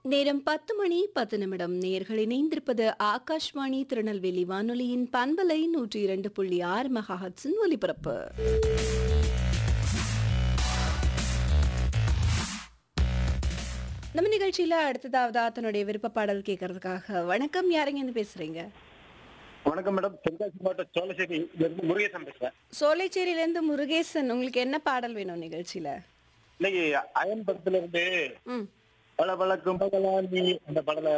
நேரம் பத்து மணி பத்து நிமிடம் நேர்கள் இணைந்திருப்பது ஆகாஷ்வாணி திருநெல்வேலி வானொலியின் பண்பலை நூற்றி இரண்டு புள்ளி ஆறு மெகாஹட்ஸின் ஒலிபரப்பு நம்ம நிகழ்ச்சியில அடுத்ததாவதா தன்னுடைய விருப்ப பாடல் கேட்கறதுக்காக வணக்கம் யாருங்க இருந்து பேசுறீங்க வணக்கம் மேடம் தென்காசி மாவட்டம் சோழசேரி இருந்து முருகேசன் பேசுறேன் சோலைச்சேரியில இருந்து முருகேசன் உங்களுக்கு என்ன பாடல் வேணும் நிகழ்ச்சியில இன்னைக்கு அயன் படத்துல இருந்து ம் பல பழக்கும் பகலானி அந்த படல